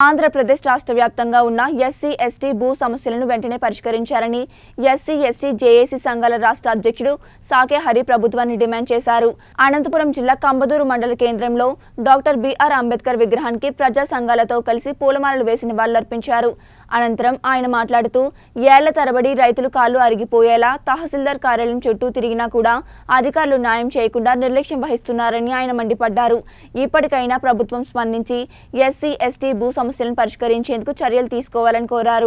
ఆంధ్రప్రదేశ్ రాష్ట్ర వ్యాప్తంగా ఉన్న ఎస్సీ ఎస్టీ భూ సమస్యలను వెంటనే పరిష్కరించాలని ఎస్సీ ఎస్టీ జేఏసీ సంఘాల రాష్ట్ర అధ్యక్షుడు సాకే హరి ప్రభుత్వాన్ని డిమాండ్ చేశారు అనంతపురం జిల్లా కంబదూరు మండల కేంద్రంలో డాక్టర్ బిఆర్ అంబేద్కర్ విగ్రహానికి ప్రజా సంఘాలతో కలిసి పూలమాలలు వేసి నివాళులర్పించారు అనంతరం ఆయన మాట్లాడుతూ ఏళ్ల తరబడి రైతులు కాళ్ళు అరిగిపోయేలా తహసీల్దార్ కార్యాలయం చుట్టూ తిరిగినా కూడా అధికారులు న్యాయం చేయకుండా నిర్లక్ష్యం వహిస్తున్నారని ఆయన మండిపడ్డారు ఇప్పటికైనా ప్రభుత్వం స్పందించి ఎస్సీ ఎస్టీ భూ సమస్యలను పరిష్కరించేందుకు చర్యలు తీసుకోవాలని కోరారు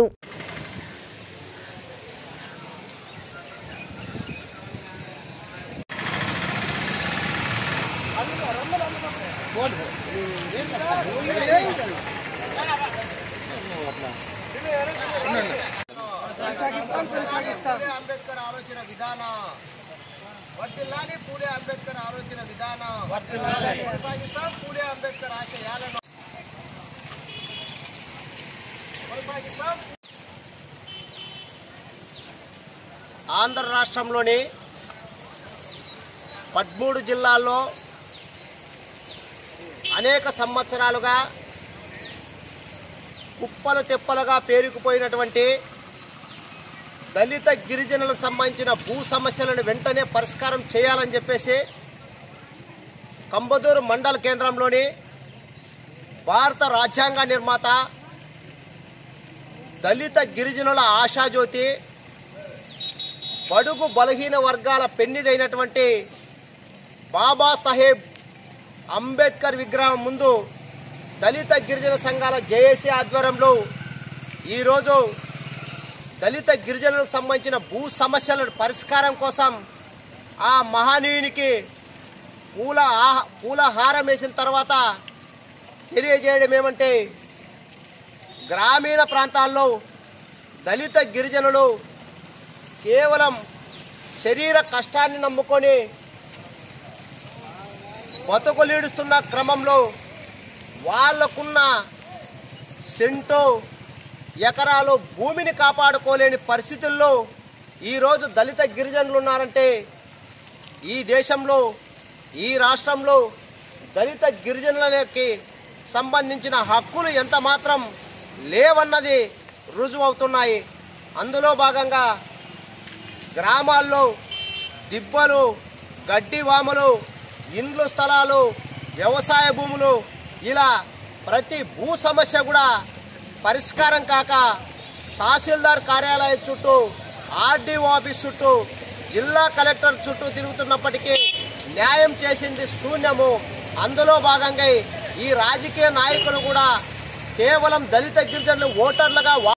కొనసాగిస్తాం కొనసాగిస్తాం పూలే అంబేద్కర్ ఆలోచన విధానం వర్దిల్లాలి పూలే అంబేద్కర్ ఆలోచన విధానం కొనసాగిస్తాం పూలే అంబేద్కర్ ఆశయాలను కొనసాగిస్తాం ఆంధ్ర రాష్ట్రంలోని పదమూడు జిల్లాల్లో అనేక సంవత్సరాలుగా కుప్పలు తెప్పలుగా పేరుకుపోయినటువంటి దళిత గిరిజనులకు సంబంధించిన భూ సమస్యలను వెంటనే పరిష్కారం చేయాలని చెప్పేసి కంబదూరు మండల కేంద్రంలోని భారత రాజ్యాంగ నిర్మాత దళిత గిరిజనుల ఆశాజ్యోతి బడుగు బలహీన వర్గాల పెన్నిదైనటువంటి బాబాసాహెబ్ అంబేద్కర్ విగ్రహం ముందు దళిత గిరిజన సంఘాల జేఏసీ ఆధ్వర్యంలో ఈరోజు దళిత గిరిజనులకు సంబంధించిన భూ సమస్యల పరిష్కారం కోసం ఆ మహనీయునికి పూల ఆహ పూల హారం వేసిన తర్వాత తెలియజేయడం ఏమంటే గ్రామీణ ప్రాంతాల్లో దళిత గిరిజనులు కేవలం శరీర కష్టాన్ని నమ్ముకొని బతుకులీడుస్తున్న క్రమంలో వాళ్ళకున్న సెంటో ఎకరాలు భూమిని కాపాడుకోలేని పరిస్థితుల్లో ఈరోజు దళిత గిరిజనులు ఉన్నారంటే ఈ దేశంలో ఈ రాష్ట్రంలో దళిత గిరిజనులకి సంబంధించిన హక్కులు ఎంత మాత్రం లేవన్నది రుజువవుతున్నాయి అందులో భాగంగా గ్రామాల్లో దిబ్బలు గడ్డి వాములు ఇండ్లు స్థలాలు వ్యవసాయ భూములు ఇలా ప్రతి భూ సమస్య కూడా పరిష్కారం కాక తహసీల్దార్ కార్యాలయం చుట్టూ ఆర్డీఓ ఆఫీస్ చుట్టూ జిల్లా కలెక్టర్ చుట్టూ తిరుగుతున్నప్పటికీ న్యాయం చేసింది శూన్యము అందులో భాగంగా ఈ రాజకీయ నాయకులు కూడా కేవలం దళిత గిరిజనులు ఓటర్లుగా